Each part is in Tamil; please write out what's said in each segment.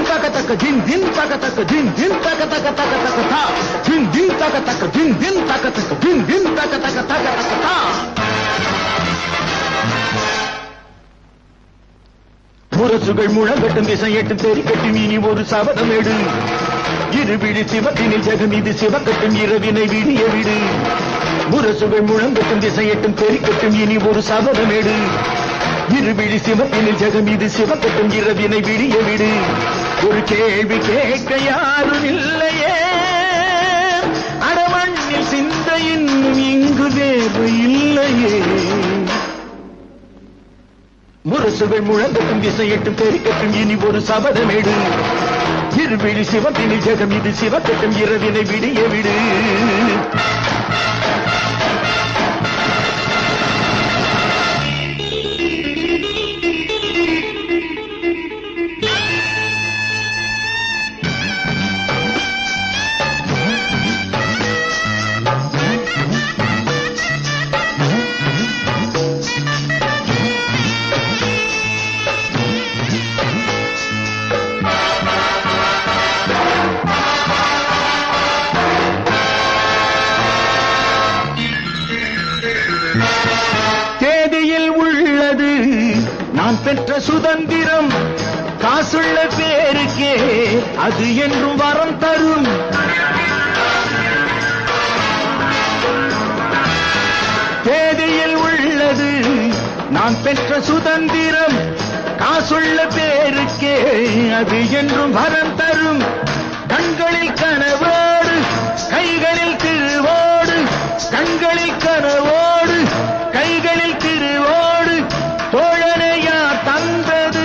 தக தக்க ஜின் தின் தக தக்க ஜின் தின் தக தக்க தக தக்க தா ஜின் தின் தக தக்க ஜின் தின் தக தக்க ஜின் தின் தக தக்க தக தக்க தா முரசுகள் முழங்கட்டும் திசையட்டும் தெரிக்கட்டும் இனி ஒரு சபதம் எடு இருவிழி சிவத்தினில் ஜெகம் இது சிவக்கட்டும் இரவினை விடிய விடு முரசுகள் முழங்கட்டும் திசையட்டும் தெரிக்கட்டும் இனி ஒரு சபதம் எடு இருவிழி சிவத்தினில் ஜெகம் இது சிவக்கட்டும் இரவினை விடிய விடு ஒரு கேள்வி கேட்க யாரும் இல்லையே அடமண்ணில் சிந்த இன்னும் இங்கு தேவை இல்லையே முரசுகள் முழங்கட்டும் திசையட்டும் தெரிக்கட்டும் இனி ஒரு சபதமேடு இருவிழி சிவத்தினில் ஜெகம் இது சிவக்கட்டும் இரவினை விடிய விடு தேதியில் உள்ளது நான் பெற்ற சுதந்திரம் காசுள்ள பேருக்கே அது என்றும் வரம் தரும் தேதியில் உள்ளது நான் பெற்ற சுதந்திரம் காசுள்ள பேருக்கே அது என்றும் வரம் தரும் கண்களில் கனவோடு கைகளில் திருவோடு கண்களில் கனவோடு கைகளில் திருவோடு தோழனையா தந்தது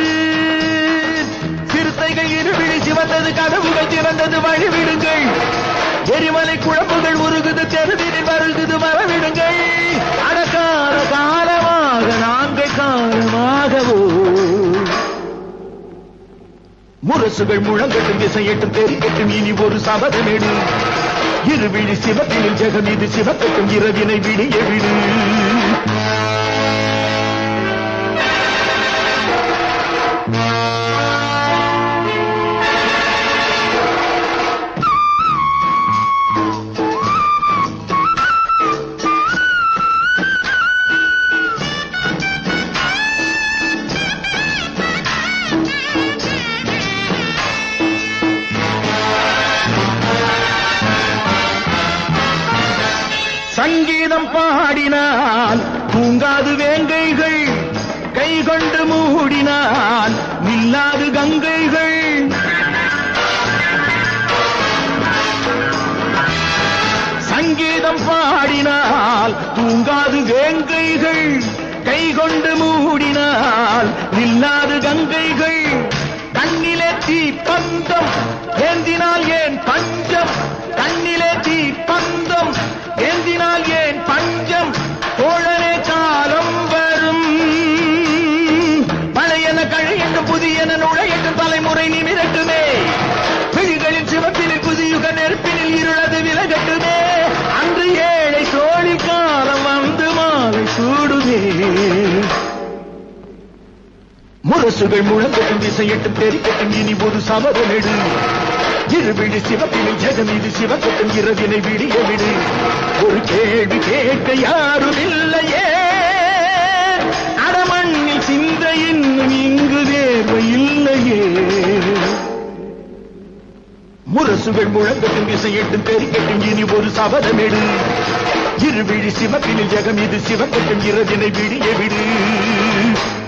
சிறுத்தைகள் இருவிழி சிவந்தது கதவுகள் திறந்தது வழிவிடுங்கள் எரிமலை குழம்புகள் உருகுது தெருவினில் வருகுது வரவிடுங்கள் அடக்கால காலமாக நாங்கள் காலமாகவோ முரசுகள் முழங்கட்டும் திசையட்டும் தெரிக்கட்டும் இனி ஒரு சபதமேடு இருவிழி சிவத்தினில் ஜெகம் இது சிவக்கட்டும் இரவினை விடிய விடு சங்கீதம் பாடினால் தூங்காது வேங்கைகள் கை கொண்டு மூடினால் நில்லாது கங்கைகள் சங்கீதம் பாடினால் தூங்காது வேங்கைகள் கை கொண்டு மூடினால் நில்லாது கங்கைகள் கண்ணிலே தீ பந்தம் ஏந்தினால் ஏன் பஞ்சம் கண்ணிலே தீ பந்தம் ஏந்தினால் ஏன் பஞ்சம் தோழனே காலம் வரும் பழையன கழையென்று புதியன நுழையட்டு தலைமுறை நிமிரட்டுமே விழிகளின் சிவப்பினில் புதியுக நெருப்பினில் இருளது விலகட்டுமே அன்று ஏழை சோழி காலம் வந்து மாலை சூடுமே முரசுகள் முழங்கட்டும் திசையட்டும் தெரிக்கட்டும் இனி ஒரு சபதமெடு இருவிழி சிவப்பினில் ஜெகம் இது சிவக்கட்டும் இரவினை விடிய விடு ஒரு கேள்வி கேட்க யாரும் இல்லையே அடமண்ணில் சிந்த இன்னும் இங்கு தேர்வு இல்லையே முரசுகள் முழங்கட்டும் திசையட்டும் தெரிக்கட்டும் இனி ஒரு சபதமெடு இருவிழி சிவப்பினில் ஜெகம் இது சிவக்கட்டும் இரவினை விடிய விடு